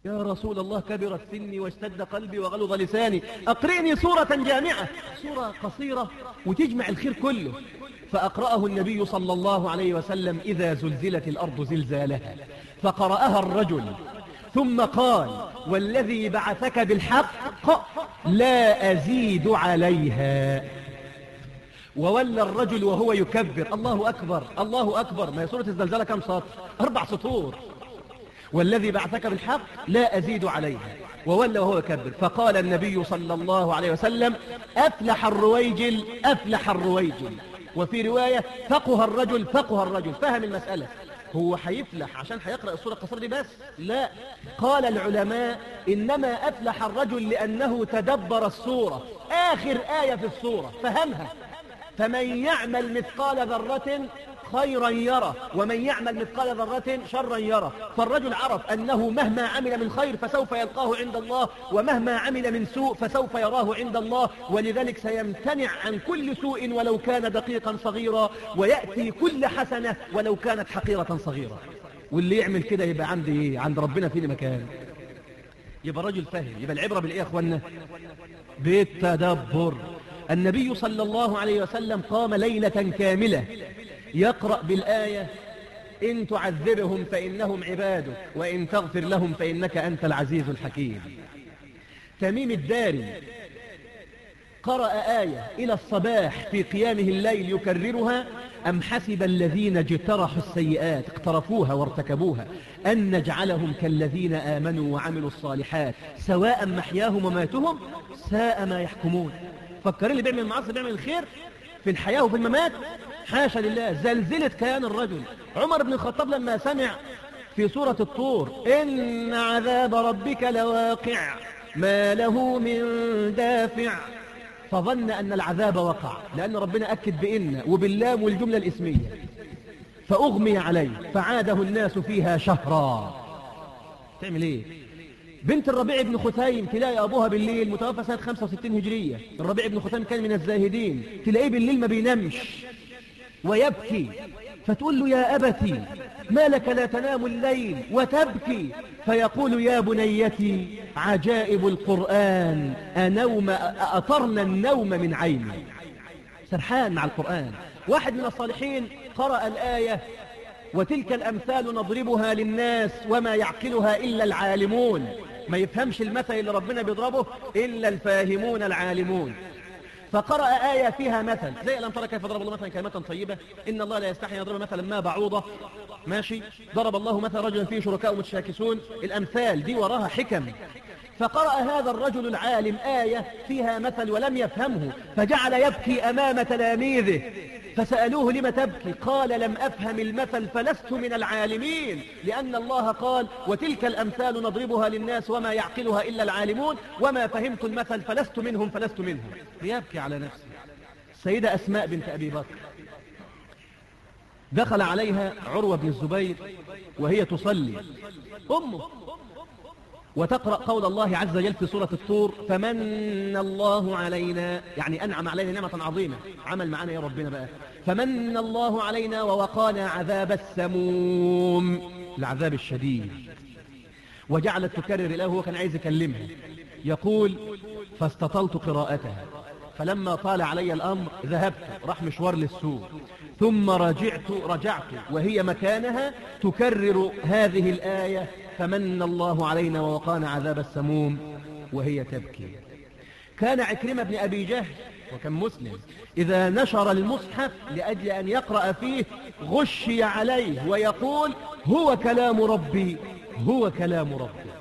يا رسول الله كبرت سني واشتد قلبي وغلظ لساني أقرئني سورة جامعة سورة قصيرة وتجمع الخير كله فأقرأه النبي صلى الله عليه وسلم إذا زلزلت الأرض زلزالها فقرأها الرجل ثم قال والذي بعثك بالحق لا أزيد عليها وولى الرجل وهو يكبر الله أكبر الله أكبر ما هي سورة الزلزلة كم سطر أربع سطور والذي بعثك بالحق لا أزيد عليها وولى وهو يكبر فقال النبي صلى الله عليه وسلم أفلح الرويجل أفلح الرويجل وفي رواية فقه الرجل فقه الرجل فهم المسألة هو هيفلح عشان هيقرأ السورة القصيرة دي بس لا قال العلماء إنما أفلح الرجل لأنه تدبر السورة آخر آية في السورة فهمها فمن يعمل مثقال ذرة خيرا يرى ومن يعمل مثقال ذرة شرا يرى فالرجل عرف أنه مهما عمل من خير فسوف يلقاه عند الله ومهما عمل من سوء فسوف يراه عند الله ولذلك سيمتنع عن كل سوء ولو كان دقيقا صغيرا ويأتي كل حسنة ولو كانت حقيرة صغيرة واللي يعمل كده يبقى عند إيه؟ عند ربنا فين مكان يبقى رجل فاهم يبقى العبرة بالإيه يا أخوانا بالتدبر النبي صلى الله عليه وسلم قام ليلة كاملة يقرأ بالآية إن تعذبهم فإنهم عبادك وإن تغفر لهم فإنك أنت العزيز الحكيم تميم الداري قرأ آية إلى الصباح في قيامه الليل يكررها أم حسب الذين اجترحوا السيئات اقترفوها وارتكبوها أن نجعلهم كالذين آمنوا وعملوا الصالحات سواء محياهم وماتهم ساء ما يحكمون فكر اللي بيعمل المعاصي بيعمل الخير في الحياة وفي الممات حاشا لله زلزلت كيان الرجل عمر بن الخطاب لما سمع في سورة الطور إن عذاب ربك لواقع ما له من دافع فظن أن العذاب وقع لأن ربنا أكد بإن وباللام والجملة الإسمية فأغمي عليه فعاده الناس فيها شهرا تعمل إيه بنت الربيع بن خثيم تلاقي أبوها بالليل متوفى سنة 65 هجرية الربيع بن خثيم كان من الزاهدين تلاقيه بالليل ما بينامش ويبكي فتقول له يا أبتي ما لك لا تنام الليل وتبكي فيقول يا بنيتي عجائب القرآن أنوم أطرنا النوم من عيني سرحان مع القرآن واحد من الصالحين قرأ الآية وتلك الأمثال نضربها للناس وما يعقلها إلا العالمون ما يفهمش المثل اللي ربنا بيضربه إلا الفاهمون العالمون فقرأ آية فيها مثل زي ألم ترى كيف ضرب الله مثلا كلمة طيبة إن الله لا يستحي يضرب مثلا ما بعوضة ماشي ضرب الله مثلا رجلا فيه شركاء متشاكسون الأمثال دي وراها حكم فقرأ هذا الرجل العالم آية فيها مثل ولم يفهمه فجعل يبكي أمام تلاميذه فسألوه لم تبكي قال لم أفهم المثل فلست من العالمين لأن الله قال وتلك الأمثال نضربها للناس وما يعقلها إلا العالمون وما فهمت المثل فلست منهم فلست منهم ليبكي على نفسه السيدة أسماء بنت أبي بكر دخل عليها عروة بن الزبير وهي تصلي أمه وتقرأ قول الله عز وجل في سورة الطور فمن الله علينا يعني أنعم علينا نعمة عظيمة عمل معنا يا ربنا بقى فمن الله علينا ووقانا عذاب السموم العذاب الشديد وجعلت تكرر له وكان كان عايز يكلمها يقول فاستطلت قراءتها فلما طال علي الأمر ذهبت راح مشوار للسوق ثم رجعت رجعت وهي مكانها تكرر هذه الآية فمن الله علينا ووقانا عذاب السموم وهي تبكي كان عكرمة بن أبي جهل وكان مسلم إذا نشر المصحف لأجل أن يقرأ فيه غشي عليه ويقول هو كلام ربي هو كلام ربي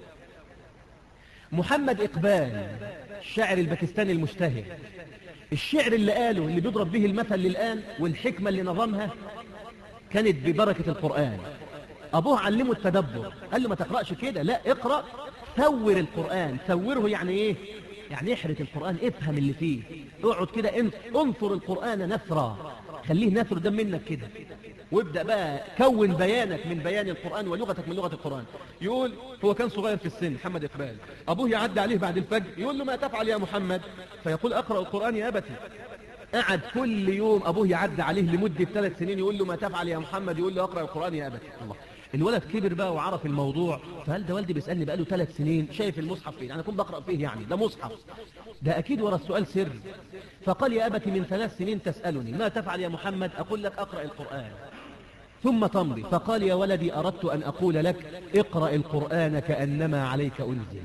محمد إقبال الشاعر الباكستاني المجتهد الشعر اللي قاله اللي بيضرب به المثل للآن والحكمة اللي نظمها كانت ببركة القرآن أبوه علمه التدبر قال له ما تقرأش كده لا اقرأ ثور القرآن ثوره يعني ايه يعني احرك القرآن افهم اللي فيه اقعد كده انثر القرآن نثرا خليه نثر ده منك كده وابدأ بقى كون بيانك من بيان القرآن ولغتك من لغة القرآن يقول هو كان صغير في السن محمد إقبال أبوه يعدي عليه بعد الفجر يقول له ما تفعل يا محمد فيقول أقرأ القرآن يا أبتي قعد كل يوم أبوه يعدي عليه لمدة ثلاث سنين يقول له ما تفعل يا محمد يقول له أقرأ القرآن يا أبت الله الولد كبر بقى وعرف الموضوع فهل ده والدي بيسألني بقاله ثلاث سنين شايف المصحف فين أنا كنت بقرأ فيه يعني ده مصحف ده أكيد ورا السؤال سر فقال يا أبت من ثلاث سنين تسألني ما تفعل يا محمد أقول لك أقرأ القرآن ثم تمضي فقال يا ولدي أردت أن أقول لك اقرأ القرآن كأنما عليك أنزل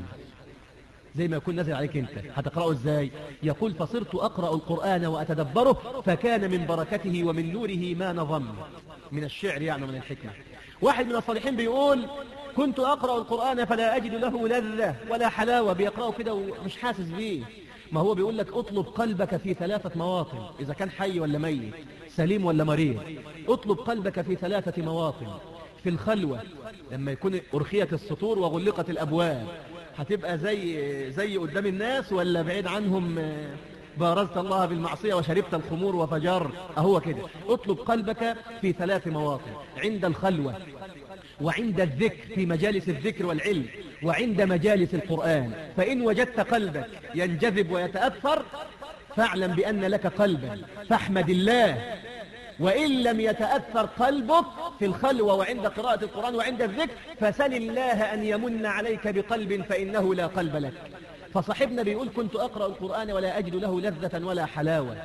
زي ما يكون نزل عليك انت هتقرأه ازاي يقول فصرت أقرأ القرآن وأتدبره فكان من بركته ومن نوره ما نظم من الشعر يعني من الحكمة واحد من الصالحين بيقول كنت أقرأ القرآن فلا أجد له لذة ولا حلاوة بيقرأه كده ومش حاسس بيه ما هو بيقول لك اطلب قلبك في ثلاثة مواطن إذا كان حي ولا ميت سليم ولا مريض اطلب قلبك في ثلاثة مواطن في الخلوة لما يكون أرخيت السطور وغلقت الأبواب هتبقى زي زي قدام الناس ولا بعيد عنهم بارزت الله بالمعصية وشربت الخمور وفجر أهو كده اطلب قلبك في ثلاث مواطن عند الخلوة وعند الذكر في مجالس الذكر والعلم وعند مجالس القرآن فإن وجدت قلبك ينجذب ويتأثر فاعلم بأن لك قلبا فاحمد الله وإن لم يتأثر قلبك في الخلوة وعند قراءة القرآن وعند الذكر فسل الله أن يمن عليك بقلب فإنه لا قلب لك فصاحبنا بيقول كنت أقرأ القرآن ولا أجد له لذة ولا حلاوة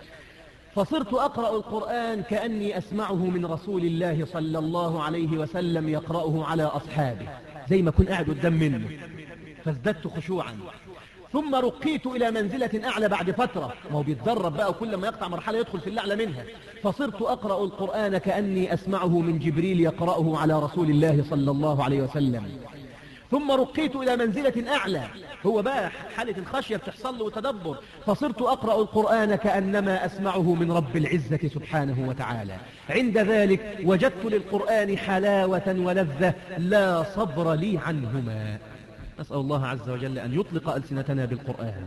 فصرت أقرأ القرآن كأني أسمعه من رسول الله صلى الله عليه وسلم يقرأه على أصحابه زي ما كنت قاعد قدام منه فازددت خشوعا ثم رقيت إلى منزلة أعلى بعد فترة ما هو بيتدرب بقى وكل ما يقطع مرحلة يدخل في الأعلى منها فصرت أقرأ القرآن كأني أسمعه من جبريل يقرأه على رسول الله صلى الله عليه وسلم ثم رقيت إلى منزلة أعلى هو بقى حالة الخشية بتحصل له وتدبر فصرت أقرأ القرآن كأنما أسمعه من رب العزة سبحانه وتعالى عند ذلك وجدت للقرآن حلاوة ولذة لا صبر لي عنهما نسأل الله عز وجل أن يطلق ألسنتنا بالقرآن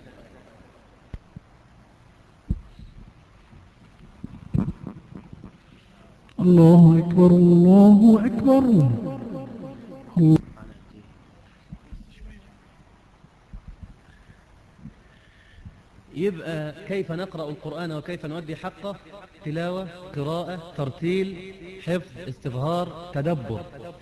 الله أكبر الله أكبر الله يبقى كيف نقرأ القرآن وكيف نؤدي حقه تلاوة قراءة ترتيل حفظ استظهار تدبر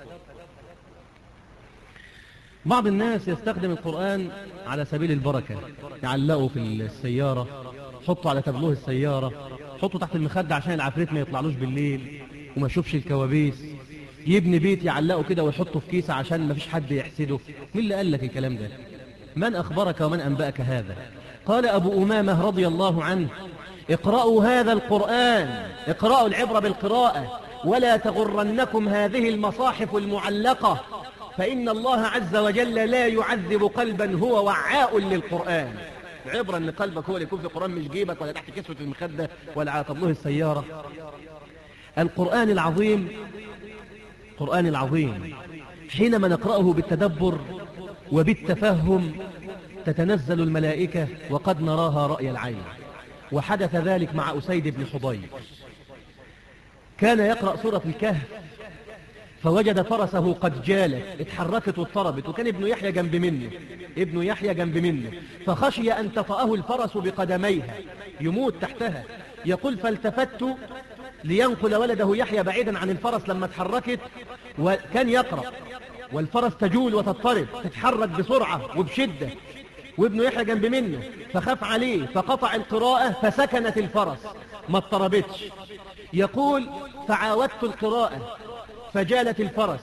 بعض الناس يستخدم القرآن على سبيل البركة يعلقه في السيارة حطه على تابلوه السيارة حطه تحت المخدة عشان العفريت ما يطلعلوش بالليل وما يشوفش الكوابيس يبني بيت يعلقه كده ويحطه في كيسة عشان ما فيش حد يحسده مين اللي قال لك الكلام ده من أخبرك ومن أنبأك هذا قال أبو أمامة رضي الله عنه اقرأوا هذا القرآن اقرأوا العبرة بالقراءة ولا تغرنكم هذه المصاحف المعلقة فإن الله عز وجل لا يعذب قلبا هو وعاء للقرآن عبرة أن قلبك هو اللي يكون في القرآن مش جيبك ولا تحت كسوة المخدة ولا على طبلوه السيارة القرآن العظيم القرآن العظيم حينما نقرأه بالتدبر وبالتفهم تتنزل الملائكة وقد نراها رأي العين وحدث ذلك مع أسيد بن حضير كان يقرأ سورة الكهف فوجد فرسه قد جالت اتحركت واضطربت وكان ابن يحيى جنب منه ابن يحيى جنب منه فخشي أن تطأه الفرس بقدميها يموت تحتها يقول فالتفت لينقل ولده يحيى بعيدا عن الفرس لما اتحركت وكان يقرأ والفرس تجول وتضطرب تتحرك بسرعة وبشدة وابن يحيى جنب منه فخاف عليه فقطع القراءة فسكنت الفرس ما اضطربتش يقول فعاودت القراءة فجالت الفرس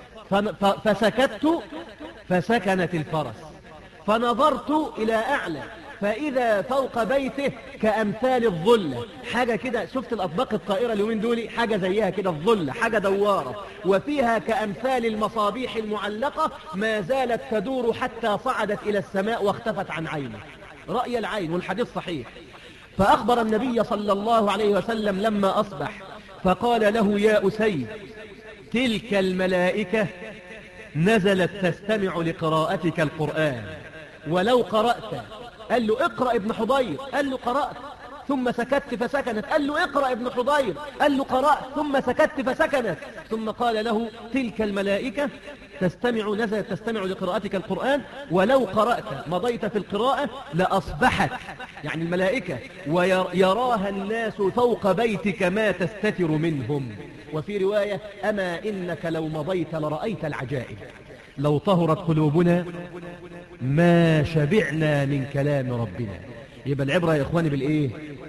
فسكت فسكنت الفرس فنظرت إلى أعلى فإذا فوق بيته كأمثال الظلة حاجة كده شفت الأطباق الطائرة اليومين دول حاجة زيها كده الظلة حاجة دوارة وفيها كأمثال المصابيح المعلقة ما زالت تدور حتى صعدت إلى السماء واختفت عن عينه رأي العين والحديث صحيح فأخبر النبي صلى الله عليه وسلم لما أصبح فقال له يا أسيد تلك الملائكة نزلت تستمع لقراءتك القرآن ولو قرأت قال له اقرأ ابن حضير قال له قرأت ثم سكت فسكنت قال له اقرأ ابن حضير قال له قرأت ثم سكت فسكنت ثم قال له تلك الملائكة تستمع نزلت تستمع لقراءتك القرآن ولو قرأت مضيت في القراءة لأصبحت يعني الملائكة ويراها الناس فوق بيتك ما تستتر منهم وفي رواية أما إنك لو مضيت لرأيت العجائب لو طهرت قلوبنا ما شبعنا من كلام ربنا يبقى العبرة يا إخواني بالإيه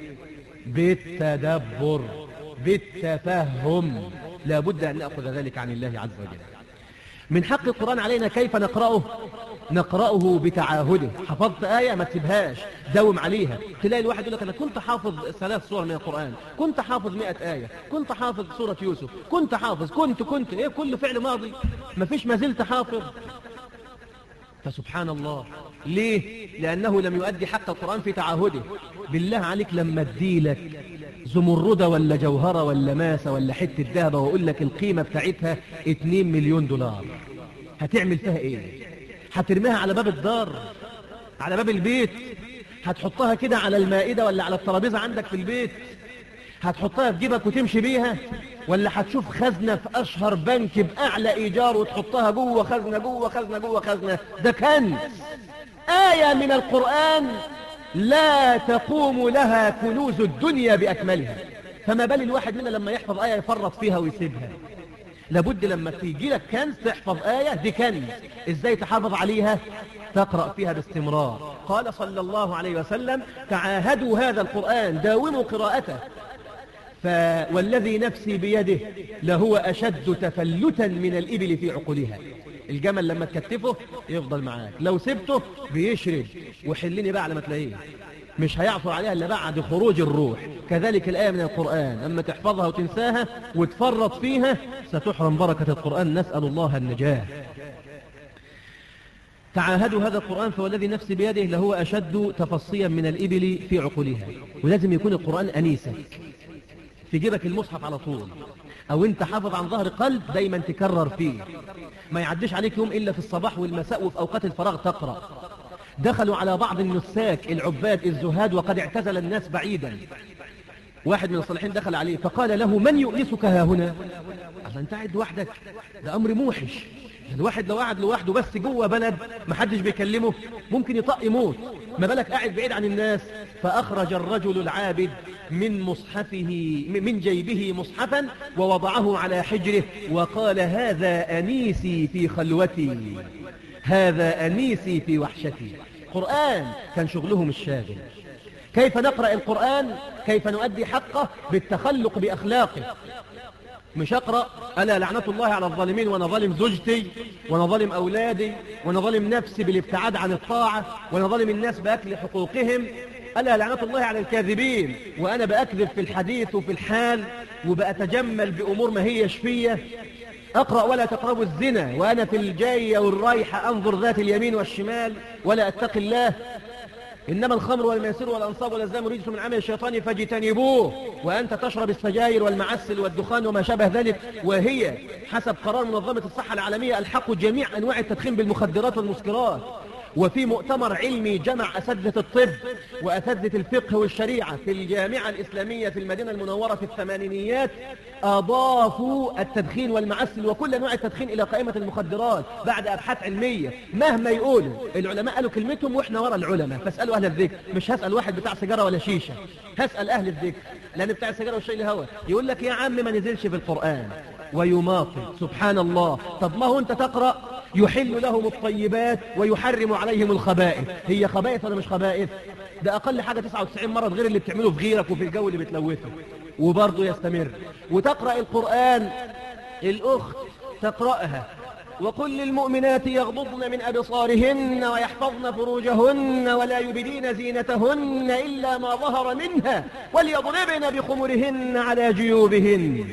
بالتدبر بالتفهم لا بد أن نأخذ ذلك عن الله عز وجل من حق القرآن علينا كيف نقرأه نقرأه بتعاهده حفظت آية ما تسيبهاش داوم عليها تلاقي الواحد يقول لك أنا كنت حافظ ثلاث سور من القرآن كنت حافظ مئة آية كنت حافظ سورة يوسف كنت حافظ كنت كنت إيه كل فعل ماضي ما فيش ما زلت حافظ فسبحان الله ليه لأنه لم يؤدي حق القرآن في تعاهده بالله عليك لما اديلك زمردة ولا جوهرة ولا ماسة ولا حتة ذهب وأقول لك القيمة بتاعتها 2 مليون دولار هتعمل فيها ايه هترميها على باب الدار على باب البيت هتحطها كده على المائدة ولا على الترابيزة عندك في البيت هتحطها في جيبك وتمشي بيها ولا هتشوف خزنة في أشهر بنك بأعلى إيجار وتحطها جوه خزنة جوه خزنة جوه خزنة ده كنز آية من القرآن لا تقوم لها كنوز الدنيا بأكملها فما بال الواحد منا لما يحفظ آية يفرط فيها ويسيبها لابد لما تيجي لك كنز تحفظ آية دي كنز ازاي تحافظ عليها تقرأ فيها باستمرار قال صلى الله عليه وسلم تعاهدوا هذا القرآن داوموا قراءته ف... والذي نفسي بيده لهو أشد تفلتا من الإبل في عقولها الجمل لما تكتفه يفضل معاك لو سبته بيشرد وحلني بقى على ما تلاقيه مش هيعصر عليها إلا بعد خروج الروح كذلك الآية من القرآن أما تحفظها وتنساها وتفرط فيها ستحرم بركة القرآن نسأل الله النجاة تعاهدوا هذا القرآن فوالذي نفسي بيده لهو أشد تفصيا من الإبل في عقولها ولازم يكون القرآن أنيسك في جيبك المصحف على طول أو أنت حافظ عن ظهر قلب دايما تكرر فيه ما يعديش عليك يوم إلا في الصباح والمساء وفي أوقات الفراغ تقرأ دخلوا على بعض النساك العباد الزهاد وقد اعتزل الناس بعيدا واحد من الصالحين دخل عليه فقال له من يؤنسك ها هنا أصلا أنت قاعد لوحدك ده أمر موحش الواحد لو قاعد لوحده بس جوه بلد ما حدش بيكلمه ممكن يطق يموت ما بالك قاعد بعيد عن الناس فأخرج الرجل العابد من مصحفه من جيبه مصحفا ووضعه على حجره وقال هذا أنيسي في خلوتي هذا أنيسي في وحشتي قرآن كان شغلهم الشاغل كيف نقرأ القرآن كيف نؤدي حقه بالتخلق بأخلاقه مش أقرأ ألا لعنة الله على الظالمين وأنا ظالم زوجتي وأنا ظالم أولادي وأنا ظالم نفسي بالابتعاد عن الطاعة وأنا ظالم الناس بأكل حقوقهم ألا لعنة الله على الكاذبين وأنا بأكذب في الحديث وفي الحال وبأتجمل بأمور ما هي شفية أقرأ ولا تقربوا الزنا وأنا في الجاية والرايحة أنظر ذات اليمين والشمال ولا أتقي الله إنما الخمر والميسر والأنصاب والأزلام رجس من عمل الشيطان فاجتنبوه وأنت تشرب السجاير والمعسل والدخان وما شابه ذلك وهي حسب قرار منظمة الصحة العالمية الحق جميع أنواع التدخين بالمخدرات والمسكرات وفي مؤتمر علمي جمع أساتذة الطب وأساتذة الفقه والشريعة في الجامعة الإسلامية في المدينة المنورة في الثمانينيات أضافوا التدخين والمعسل وكل أنواع التدخين إلى قائمة المخدرات بعد أبحاث علمية مهما يقولوا العلماء قالوا كلمتهم وإحنا ورا العلماء فاسألوا أهل الذكر مش هسأل واحد بتاع سيجارة ولا شيشة هسأل أهل الذكر لأن بتاع السيجارة والشيء الهوى يقول لك يا عم ما نزلش في القرآن ويماطل سبحان الله طب ما هو أنت تقرأ يحل لهم الطيبات ويحرم عليهم الخبائث هي خبائث ولا مش خبائث ده أقل حاجة 99 مرض غير اللي بتعمله في غيرك وفي الجو اللي بتلوثه وبرضه يستمر وتقرأ القرآن الأخت تقرأها وقل للمؤمنات يغضضن من أبصارهن ويحفظن فروجهن ولا يبدين زينتهن إلا ما ظهر منها وليضربن بخمرهن على جيوبهن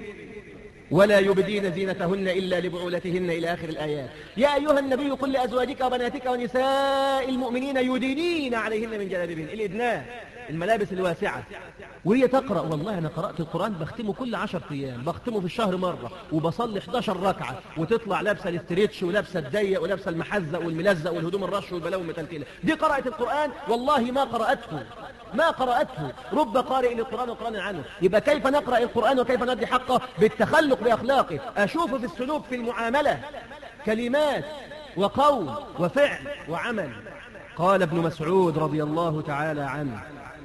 ولا يبدين زينتهن إلا لبعولتهن إلى آخر الآيات يا أيها النبي قل لأزواجك وبناتك ونساء المؤمنين يدينين عليهن من جلابيبهن الإدناء الملابس الواسعة وهي تقرأ والله أنا قرأت القرآن بختمه كل عشر أيام بختمه في الشهر مرة وبصلي 11 ركعة وتطلع لابسة الاستريتش ولابسة الضيق ولابسة المحزق والملزق والهدوم الرش والبلاوي المتلتلة دي قرأت القرآن والله ما قرأته ما قرأته رب قارئ للقرآن وقرآن عنه يبقى كيف نقرأ القرآن وكيف ندي حقه بالتخلق بأخلاقه أشوفه في السلوك في المعاملة كلمات وقول وفعل وعمل قال ابن مسعود رضي الله تعالى عنه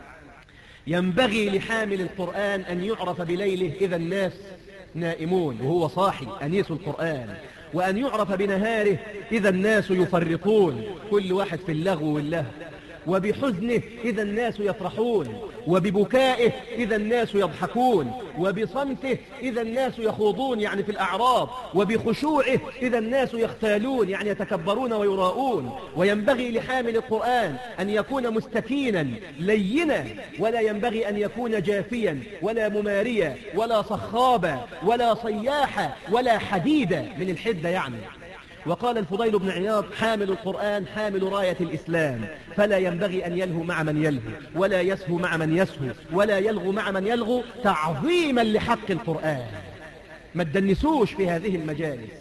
ينبغي لحامل القرآن أن يعرف بليله إذا الناس نائمون وهو صاحي أنيس القرآن وأن يعرف بنهاره إذا الناس يفرطون كل واحد في اللغو واللهو وبحزنه إذا الناس يفرحون وببكائه إذا الناس يضحكون وبصمته إذا الناس يخوضون يعني في الأعراض وبخشوعه إذا الناس يختالون يعني يتكبرون ويراؤون وينبغي لحامل القرآن أن يكون مستكينا لينا ولا ينبغي أن يكون جافيا ولا مماريا ولا صخابا ولا صياحا ولا حديدا من الحدة يعني وقال الفضيل بن عياض حامل القرآن حامل راية الإسلام فلا ينبغي أن يلهو مع من يلهو ولا يسهو مع من يسهو ولا يلغو مع من يلغو تعظيما لحق القرآن ما تدنسوش في هذه المجالس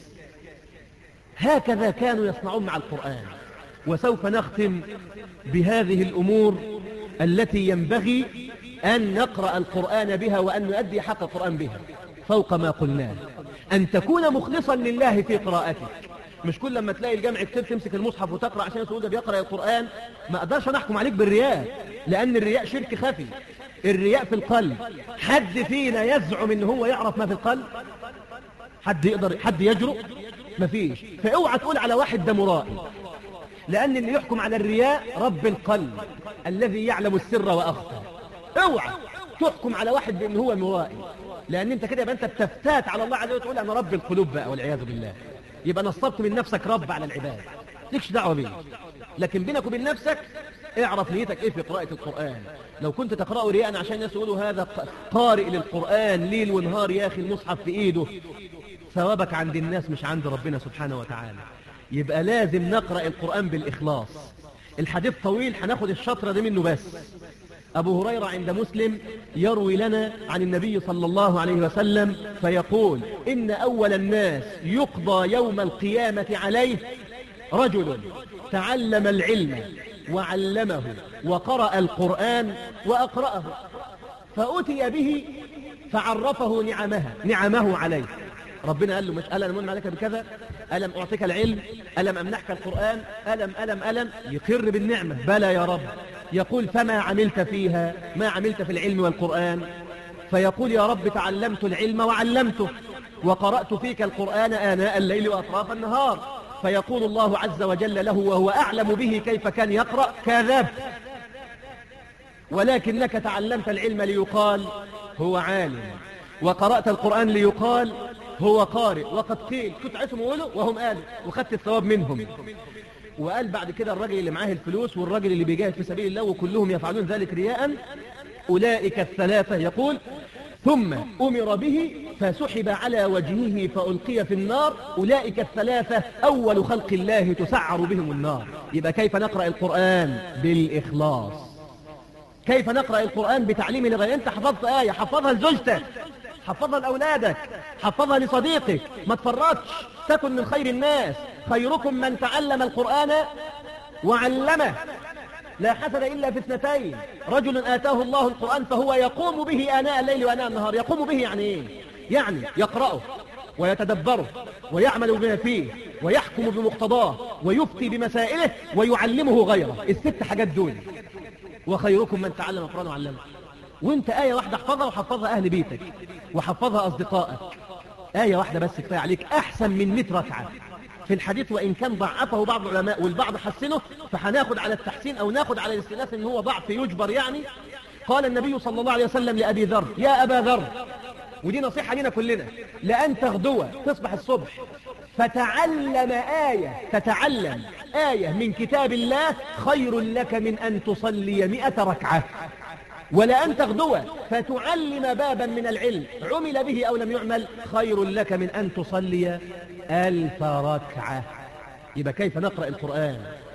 هكذا كانوا يصنعون مع القرآن وسوف نختم بهذه الأمور التي ينبغي أن نقرأ القرآن بها وأن نؤدي حق القرآن بها فوق ما قلناه أن تكون مخلصا لله في قراءتك مش كل لما تلاقي الجامع كتير تمسك المصحف وتقرأ عشان تقول ده بيقرأ القرآن ما اقدرش انا احكم عليك بالرياء لأن الرياء شرك خفي الرياء في القلب حد فينا يزعم ان هو يعرف ما في القلب حد يقدر حد يجرؤ مفيش فاوعى تقول على واحد ده مرائي لأن اللي يحكم على الرياء رب القلب الذي يعلم السر وأخفى اوعى تحكم على واحد بأن هو مرائي لأن انت كده يبقى انت بتفتات على الله عز وجل وتقول أنا رب القلوب بقى والعياذ بالله يبقى نصبت من نفسك رب على العباد ليكش دعوة بيه لكن بينك وبين نفسك اعرف نيتك ايه في قراءة القرآن لو كنت تقرأه رياء عشان الناس يقولوا هذا قارئ للقرآن ليل ونهار يا أخي المصحف في إيده ثوابك عند الناس مش عند ربنا سبحانه وتعالى يبقى لازم نقرأ القرآن بالإخلاص الحديث طويل هناخد الشطرة دي منه بس أبو هريرة عند مسلم يروي لنا عن النبي صلى الله عليه وسلم فيقول إن أول الناس يقضى يوم القيامة عليه رجل تعلم العلم وعلمه وقرأ القرآن وأقرأه فأتي به فعرفه نعمها نعمه عليه ربنا قال له مش ألم أمن عليك بكذا ألم أعطيك العلم ألم أمنحك القرآن ألم ألم ألم يقر بالنعمة بلى يا رب يقول فما عملت فيها ما عملت في العلم والقرآن فيقول يا رب تعلمت العلم وعلمته وقرأت فيك القرآن آناء الليل وأطراف النهار فيقول الله عز وجل له وهو أعلم به كيف كان يقرأ كذب ولكنك تعلمت العلم ليقال هو عالم وقرأت القرآن ليقال هو قارئ وقد قيل كنت عايزهم يقولوا وهم قالوا وخدت الثواب منهم وقال بعد كده الراجل اللي معاه الفلوس والراجل اللي بيجاهد في سبيل الله وكلهم يفعلون ذلك رياء أولئك الثلاثة يقول ثم أمر به فسحب على وجهه فألقي في النار أولئك الثلاثة أول خلق الله تسعر بهم النار يبقى كيف نقرأ القرآن بالإخلاص كيف نقرأ القرآن بتعليم لغير أنت حفظت آية حفظها لزوجتك حفظها لأولادك حفظها لصديقك ما تفرطش تكن من خير الناس خيركم من تعلم القرآن وعلمه لا حسد إلا في اثنتين رجل آتاه الله القرآن فهو يقوم به آناء الليل وآناء النهار يقوم به يعني إيه؟ يعني يقرأه ويتدبره ويعمل بما فيه ويحكم بمقتضاه ويفتي بمسائله ويعلمه غيره الست حاجات دول وخيركم من تعلم القرآن وعلمه وانت آية واحدة احفظها وحفظها أهل بيتك وحفظها أصدقائك آية واحدة بس كفاية عليك أحسن من 100 ركعة في الحديث وإن كان ضعفه بعض العلماء والبعض حسنه فهناخد على التحسين أو ناخد على الاستئناس إن هو ضعف يجبر يعني قال النبي صلى الله عليه وسلم لأبي ذر يا أبا ذر ودي نصيحة لنا كلنا لأن تغدو تصبح الصبح فتعلم آية تتعلم آية من كتاب الله خير لك من أن تصلي مئة ركعة ولأن تغدو فتعلم بابا من العلم عمل به أو لم يعمل خير لك من أن تصلي ألف ركعة يبقى كيف نقرأ القرآن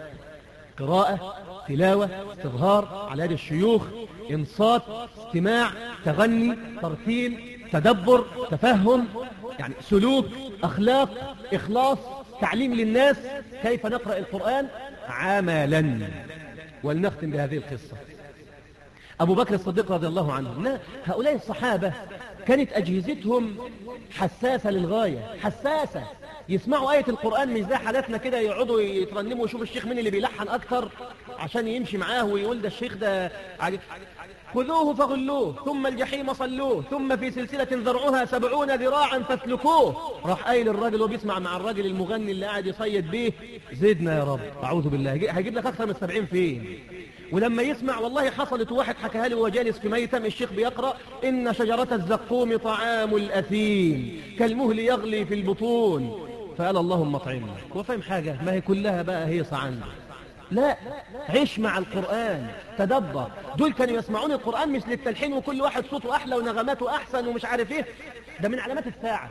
قراءة تلاوة استظهار على يد الشيوخ انصات استماع تغني ترتيل تدبر تفهم يعني سلوك أخلاق إخلاص تعليم للناس كيف نقرأ القرآن عملا ولنختم بهذه القصة أبو بكر الصديق رضي الله عنه هؤلاء الصحابة كانت أجهزتهم حساسة للغاية حساسة يسمعوا آية القرآن مش زي حالاتنا كده يقعدوا يترنموا ويشوفوا الشيخ مين اللي بيلحن أكتر عشان يمشي معاه ويقول ده الشيخ ده عجب خذوه فغلوه ثم الجحيم صلوه ثم في سلسلة ذرعها سبعون ذراعا فاسلكوه راح قايل الراجل وهو بيسمع مع الراجل المغني اللي قاعد يصيد بيه زدنا يا رب أعوذ بالله هيجيب لك أكثر من السبعين فين ولما يسمع والله حصلت واحد حكاها لي وهو جالس في ميتم الشيخ بيقرأ إن شجرة الزقوم طعام الأثيم كالمهل يغلي في البطون فقال اللهم اطعمنا هو فاهم حاجة ما هي كلها بقى هيصة عنده لا عيش مع القرآن تدبر دول كانوا يسمعون القرآن مش للتلحين وكل واحد صوته أحلى ونغماته أحسن ومش عارف إيه ده من علامات الساعة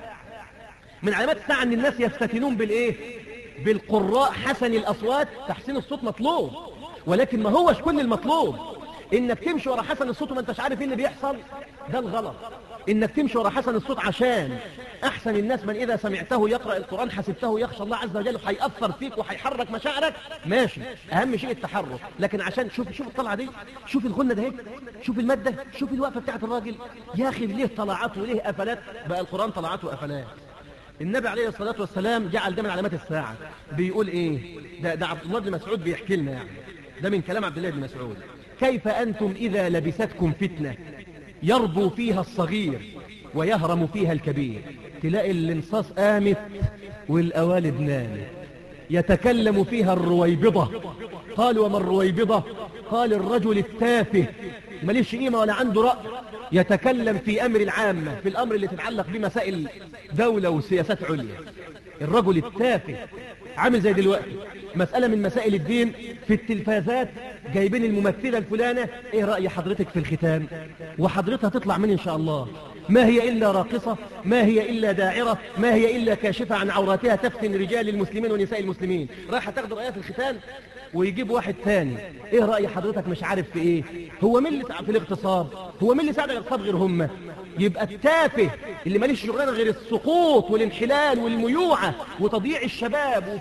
من علامات الساعة أن الناس يفتتنون بالإيه بالقراء حسن الأصوات تحسين الصوت مطلوب ولكن ما هوش كل المطلوب انك تمشي ورا حسن الصوت وما انتش عارف ايه اللي بيحصل ده الغلط انك تمشي ورا حسن الصوت عشان احسن الناس من اذا سمعته يقرأ القرآن حسبته يخشى الله عز وجل وهيأثر فيك وهيحرك مشاعرك ماشي اهم شيء التحرك لكن عشان شوف شوف الطلعة دي شوف الغنة ده شوف المادة شوف الوقفة بتاعت الراجل يا اخي ليه طلعات وليه قفلات بقى القرآن طلعات وقفلات النبي عليه الصلاة والسلام جعل ده من علامات الساعة بيقول ايه ده, ده عبد الله بن مسعود بيحكي لنا يعني ده من كلام عبد الله بن مسعود كيف أنتم إذا لبستكم فتنة يربو فيها الصغير ويهرم فيها الكبير تلاقي الانصاص قامت والأوالد نامت يتكلم فيها الرويبضة قال وما الرويبضة قال الرجل التافه ماليش قيمة ولا عنده رأي يتكلم في أمر العامة في الأمر اللي تتعلق بمسائل دولة وسياسات عليا الرجل التافه عامل زي دلوقتي مسألة من مسائل الدين في التلفازات جايبين الممثلة الفلانة ايه رأي حضرتك في الختان وحضرتها تطلع من ان شاء الله ما هي إلا راقصة ما هي إلا داعرة ما هي إلا كاشفة عن عوراتها تفتن رجال المسلمين ونساء المسلمين رايحة تاخد رأيها في الختان ويجيب واحد تاني ايه رأي حضرتك مش عارف في ايه هو مين اللي في الاغتصاب هو مين اللي ساعد الاغتصاب غير هم يبقى التافه اللي ماليش شغلانه غير السقوط والانحلال والميوعة وتضييع الشباب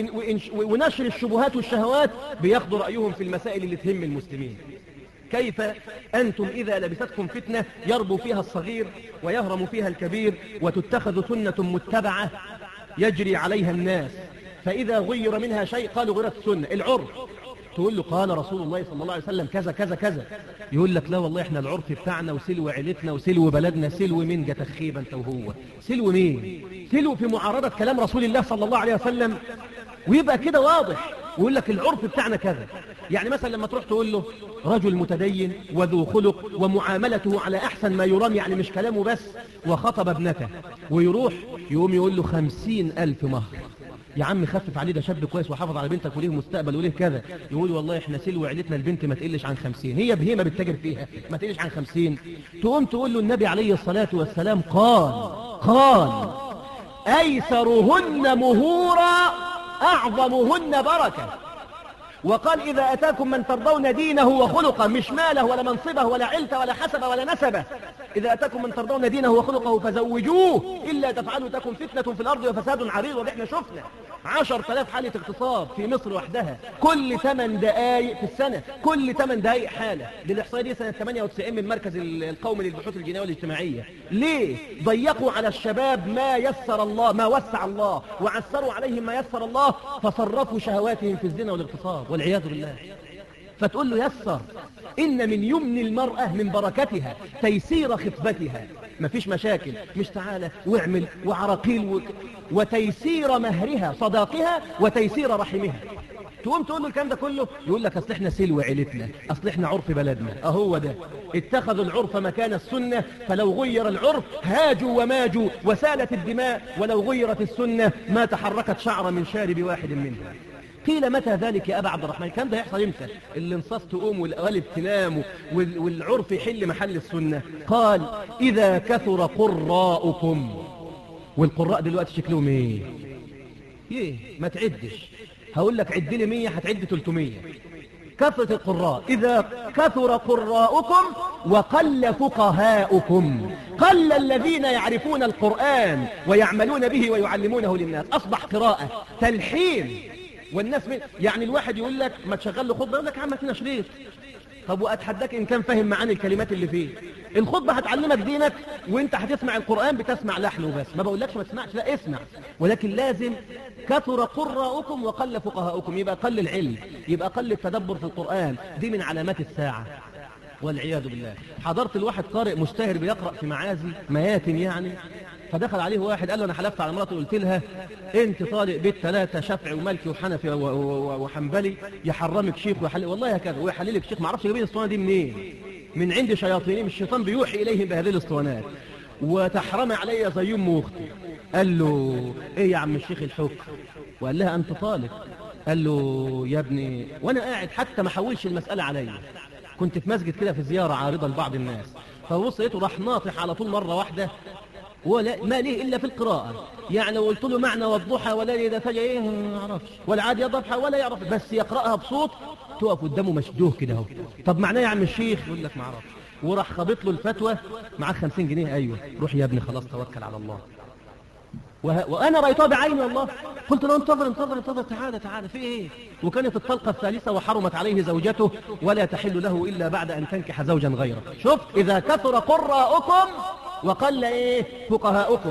ونشر الشبهات والشهوات بياخدوا رأيهم في المسائل اللي تهم المسلمين كيف أنتم إذا لبستكم فتنة يربو فيها الصغير ويهرم فيها الكبير وتتخذ سنة متبعة يجري عليها الناس فإذا غير منها شيء قالوا غيرت السنة العرف تقول له قال رسول الله صلى الله عليه وسلم كذا كذا كذا يقول لك لا والله احنا العرف بتاعنا وسلو عيلتنا وسلو بلدنا سلو مين جا تخيب انت وهو سلو مين سلو في معارضة كلام رسول الله صلى الله عليه وسلم ويبقى كده واضح ويقول لك العرف بتاعنا كذا يعني مثلا لما تروح تقول له رجل متدين وذو خلق ومعاملته على أحسن ما يرام يعني مش كلامه بس وخطب ابنته ويروح يقوم يقول له خمسين ألف مهر يا عم خفف عليه ده شاب كويس وحافظ على بنتك وليه مستقبل وليه كذا يقول والله احنا سلو عيلتنا البنت ما تقلش عن خمسين هي بهيمة بتتاجر فيها ما تقلش عن خمسين تقوم تقول له النبي عليه الصلاة والسلام قال قال أيسرهن مهورا أعظمهن بركة وقال إذا أتاكم من ترضون دينه وخلقه مش ماله ولا منصبه ولا علته ولا حسبه ولا نسبه إذا أتاكم من ترضون دينه وخلقه فزوجوه إلا تفعلوا تكن فتنة في الأرض وفساد عريض وإحنا شفنا عشر تلاف حالة اغتصاب في مصر وحدها كل ثمان دقايق في السنة كل ثمان دقايق حالة للإحصائية دي سنة 98 من مركز القومي للبحوث الجنائية والاجتماعية ليه ضيقوا على الشباب ما يسر الله ما وسع الله وعسروا عليهم ما يسر الله فصرفوا شهواتهم في الزنا والاغتصاب والعياذ بالله فتقول له يسر إن من يمن المرأة من بركتها تيسير خطبتها مفيش مشاكل مش تعالى واعمل وعراقيل و... وتيسير مهرها صداقها وتيسير رحمها تقوم تقول له الكلام ده كله يقول لك اصل احنا سلو عيلتنا اصل احنا عرف بلدنا اهو ده اتخذوا العرف مكان السنة فلو غير العرف هاجوا وماجوا وسالت الدماء ولو غيرت السنة ما تحركت شعر من شارب واحد منها قيل متى ذلك يا أبا عبد الرحمن كان ده يحصل امتى الانصاص تقوم والغالب تنام والعرف يحل محل السنة قال إذا كثر قراءكم والقراء دلوقتي شكلهم ايه ايه ما تعدش هقول لك عد لي 100 هتعد 300 كثرة القراء إذا كثر قراءكم وقل فقهاؤكم قل الذين يعرفون القرآن ويعملون به ويعلمونه للناس أصبح قراءة تلحين والناس من يعني الواحد يقول لك ما تشغل له خطبه يقول لك يا عم فينا شريط طب واتحداك ان كان فاهم معاني الكلمات اللي فيه الخطبة هتعلمك دينك وانت هتسمع القرآن بتسمع لحنه بس ما بقولكش ما تسمعش لا اسمع ولكن لازم كثر قراءكم وقل فقهاؤكم يبقى قل العلم يبقى قل التدبر في القرآن دي من علامات الساعة والعياذ بالله حضرت الواحد قارئ مشتهر بيقرأ في معازي مياتم يعني فدخل عليه واحد قال له انا حلفت على مراتي قلت لها انت طالق بيت ثلاثه شافعي ومالكي وحنفي و- و- وحنبلي يحرمك شيخ ويحلل والله هكذا ويحللك شيخ ما اعرفش جايبين الاسطوانه دي منين من عند شياطينهم الشيطان بيوحي اليهم بهذه الاسطوانات وتحرم علي زي ام اختي قال له ايه يا عم الشيخ الحكم وقال لها انت طالق قال له يا ابني وانا قاعد حتى ما حولش المساله عليا كنت في مسجد كده في زياره عارضه لبعض الناس فبص لقيته راح ناطح على طول مره واحده ولا ما ليه إلا في القراءة يعني لو قلت له معنى والضحى ولا إذا فجأة إيه ما يعرفش ولا عاد يضحى ولا يعرف بس يقرأها بصوت تقف قدامه مشدوه كده اهو طب معناه يا عم الشيخ يقول لك ما اعرفش وراح خابط له الفتوى معاه 50 جنيه أيوه روح يا ابني خلاص توكل على الله وه... وأنا رأيتها بعيني والله قلت له انتظر انتظر انتظر تعالى تعالى في إيه وكانت الطلقة الثالثة وحرمت عليه زوجته ولا تحل له إلا بعد أن تنكح زوجا غيره شفت إذا كثر قراءكم وقل إيه فقهاؤكم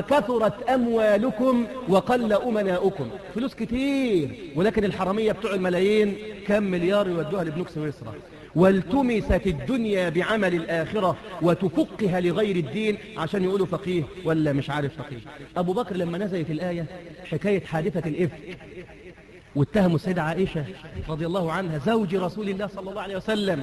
وكثرت أموالكم وقل أمناؤكم فلوس كتير ولكن الحرامية بتوع الملايين كم مليار يودوها لبنوك سويسرا والتمست الدنيا بعمل الآخرة وتفقها لغير الدين عشان يقولوا فقيه ولا مش عارف فقيه أبو بكر لما نزلت الآية حكاية حادثة الإفك واتهموا السيدة عائشة رضي الله عنها زوج رسول الله صلى الله عليه وسلم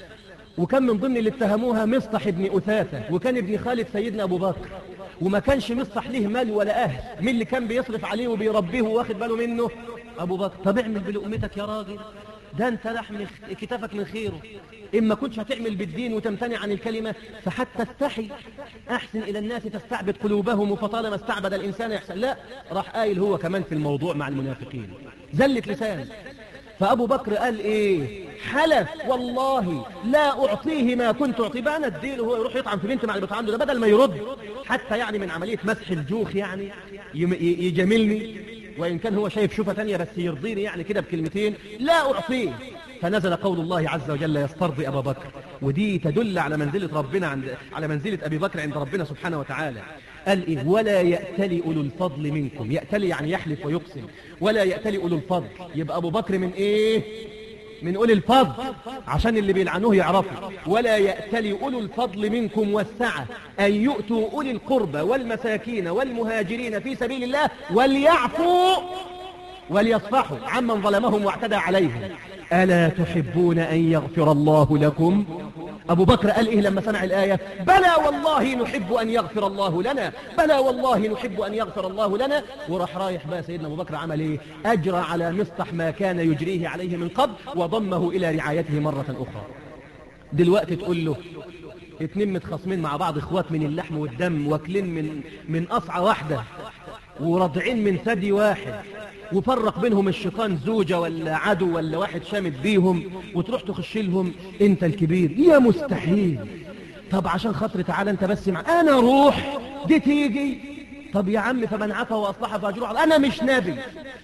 وكان من ضمن اللي اتهموها مصطح ابن أثاثة وكان ابن خالد سيدنا أبو بكر وما كانش مصطح ليه مال ولا أهل مين اللي كان بيصرف عليه وبيربيه واخد باله منه أبو بكر طب اعمل بلقمتك يا راجل ده انت لحم كتافك من خيره إما كنتش هتعمل بالدين وتمتنع عن الكلمة فحتى استحي أحسن إلى الناس تستعبد قلوبهم فطالما استعبد الإنسان يحسن لا راح قايل هو كمان في الموضوع مع المنافقين زلت لسان فأبو بكر قال إيه حلف والله لا أعطيه ما كنت أعطيه بقى أنا اديله هو يروح يطعم في بنت مع اللي عنده ده بدل ما يرد حتى يعني من عملية مسح الجوخ يعني يم- ي- يجاملني وإن كان هو شايف شوفة تانية بس يرضيني يعني كده بكلمتين لا أعطيه فنزل قول الله عز وجل يسترضي أبا بكر ودي تدل على منزلة ربنا عند على منزلة أبي بكر عند ربنا سبحانه وتعالى قال إيه ولا يأتلي أولو الفضل منكم يأتلي يعني يحلف ويقسم ولا يأتلي أولو الفضل يبقى أبو بكر من إيه من أولي الفضل عشان اللي بيلعنوه يعرفوا ولا يأتلي أولو الفضل منكم والسعة أن يؤتوا أولي القربى والمساكين والمهاجرين في سبيل الله وليعفوا وليصفحوا عمن ظلمهم واعتدى عليهم ألا تحبون أن يغفر الله لكم أبو بكر قال إيه لما سمع الآية بلى والله نحب أن يغفر الله لنا بلى والله نحب أن يغفر الله لنا وراح رايح بقى سيدنا أبو بكر عمل إيه أجرى على مصطح ما كان يجريه عليه من قبل وضمه إلى رعايته مرة أخرى دلوقتي تقول له اتنين متخاصمين مع بعض اخوات من اللحم والدم واكلين من من قصعة واحدة ورضعين من ثدي واحد وفرق بينهم الشيطان زوجة ولا عدو ولا واحد شامت بيهم وتروح تخش لهم انت الكبير يا مستحيل طب عشان خاطر تعالى انت بس مع انا روح دي تيجي طب يا عم فمن عفا واصلح فاجره على- انا مش نبي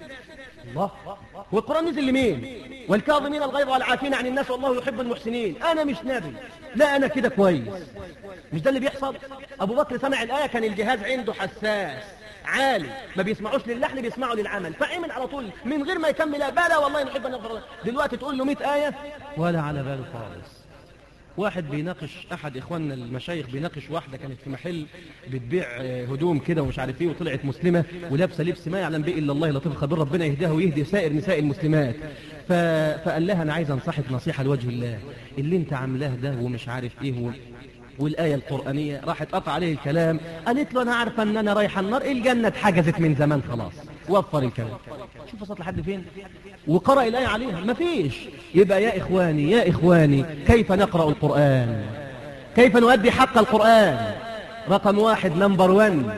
الله والقرآن نزل لمين والكاظمين الغيظ والعافين عن الناس والله يحب المحسنين أنا مش نبي لا أنا كده كويس مش ده اللي بيحصل أبو بكر سمع الآية كان الجهاز عنده حساس عالي ما بيسمعوش للحن بيسمعوا للعمل فعمل على طول من غير ما يكمل بلا والله نحب أن نغفر الله. دلوقتي تقول له 100 آية ولا على باله خالص واحد بيناقش احد اخواننا المشايخ بيناقش واحده كانت في محل بتبيع آه، هدوم كده ومش عارف ايه وطلعت مسلمه ولابسه لبس ما يعلم به الا الله لطيف خبير ربنا يهديها ويهدي سائر نساء المسلمات ف... فقال لها انا عايز انصحك نصيحه لوجه الله اللي انت عاملاه ده ومش عارف ايه و... والآية القرآنية راحت قطع عليه الكلام قالت له أنا عارفة أن أنا رايحة النار الجنة اتحجزت من زمان خلاص وفر الكلام شوف وصلت لحد فين وقرأ الآية عليها ما فيش يبقى يا إخواني يا إخواني كيف نقرأ القرآن كيف نؤدي حق القرآن رقم واحد نمبر ون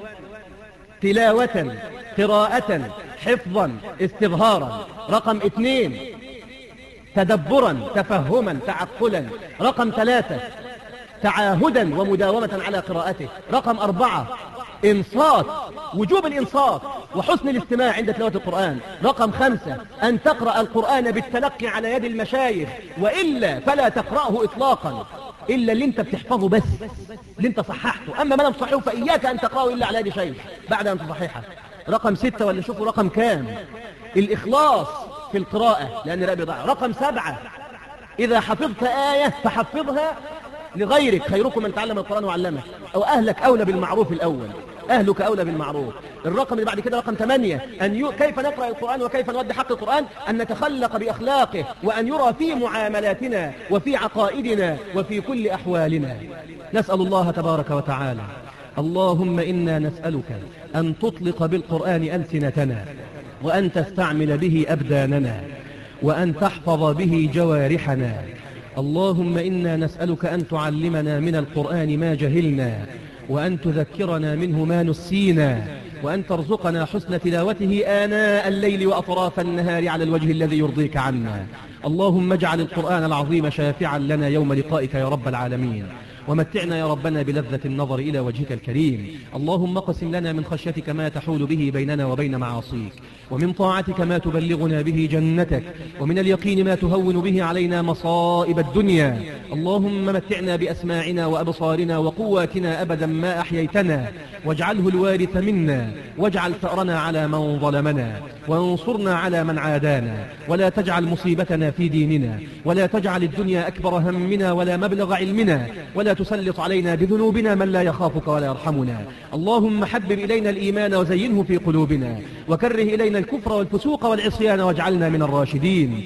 تلاوة قراءة حفظا استظهارا رقم اثنين تدبرا تفهما تعقلا رقم ثلاثة تعاهدا ومداومة على قراءته رقم أربعة إنصات وجوب الإنصات وحسن الاستماع عند تلاوة القرآن رقم خمسة أن تقرأ القرآن بالتلقي على يد المشايخ وإلا فلا تقرأه إطلاقا إلا اللي انت بتحفظه بس اللي انت صححته أما ما لم تصححه فإياك أن تقرأه إلا على يد شيخ بعد أن تصححه رقم ستة ولا شوفوا رقم كام الإخلاص في القراءة لأن لا بيضيع رقم سبعة إذا حفظت آية فحفظها لغيرك خيركم من تعلم القرآن وعلمه أو أهلك أولى بالمعروف الأول أهلك أولى بالمعروف الرقم اللي بعد كده رقم ثمانية أن ي... كيف نقرأ القرآن وكيف نودي حق القرآن أن نتخلق بأخلاقه وأن يرى في معاملاتنا وفي عقائدنا وفي كل أحوالنا نسأل الله تبارك وتعالى اللهم إنا نسألك أن تطلق بالقرآن ألسنتنا وأن تستعمل به أبداننا وأن تحفظ به جوارحنا اللهم إنا نسألك أن تعلمنا من القرآن ما جهلنا وأن تذكرنا منه ما نسينا وأن ترزقنا حسن تلاوته آناء الليل وأطراف النهار على الوجه الذي يرضيك عنا اللهم اجعل القرآن العظيم شافعا لنا يوم لقائك يا رب العالمين ومتعنا يا ربنا بلذة النظر إلى وجهك الكريم اللهم اقسم لنا من خشيتك ما تحول به بيننا وبين معاصيك ومن طاعتك ما تبلغنا به جنتك ومن اليقين ما تهون به علينا مصائب الدنيا اللهم متعنا بأسماعنا وأبصارنا وقواتنا أبدا ما أحييتنا واجعله الوارث منا واجعل ثأرنا على من ظلمنا وانصرنا على من عادانا ولا تجعل مصيبتنا في ديننا ولا تجعل الدنيا أكبر همنا ولا مبلغ علمنا ولا تسلط علينا بذنوبنا من لا يخافك ولا يرحمنا اللهم حبب إلينا الإيمان وزينه في قلوبنا وكره إلينا الكفر والفسوق والعصيان واجعلنا من الراشدين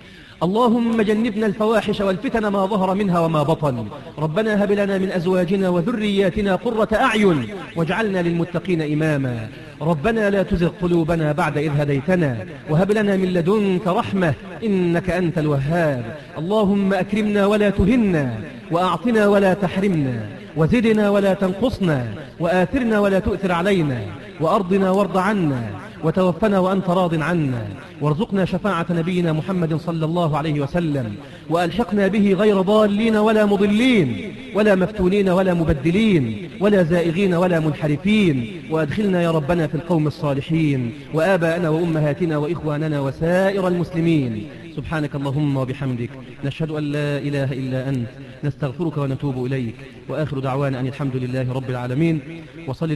اللهم جنبنا الفواحش والفتن ما ظهر منها وما بطن ربنا هب لنا من أزواجنا وذرياتنا قرة أعين واجعلنا للمتقين إماما ربنا لا تزغ قلوبنا بعد إذ هديتنا وهب لنا من لدنك رحمة إنك أنت الوهاب اللهم أكرمنا ولا تهنا وأعطنا ولا تحرمنا وزدنا ولا تنقصنا وآثرنا ولا تؤثر علينا وأرضنا وارض عنا وتوفنا وأنت راض عنا وارزقنا شفاعة نبينا محمد صلى الله عليه وسلم وألحقنا به غير ضالين ولا مضلين ولا مفتونين ولا مبدلين ولا زائغين ولا منحرفين وأدخلنا يا ربنا في القوم الصالحين وآباءنا وأمهاتنا وإخواننا وسائر المسلمين سبحانك اللهم وبحمدك نشهد أن لا إله إلا أنت نستغفرك ونتوب إليك وآخر دعوانا أن الحمد لله رب العالمين وصل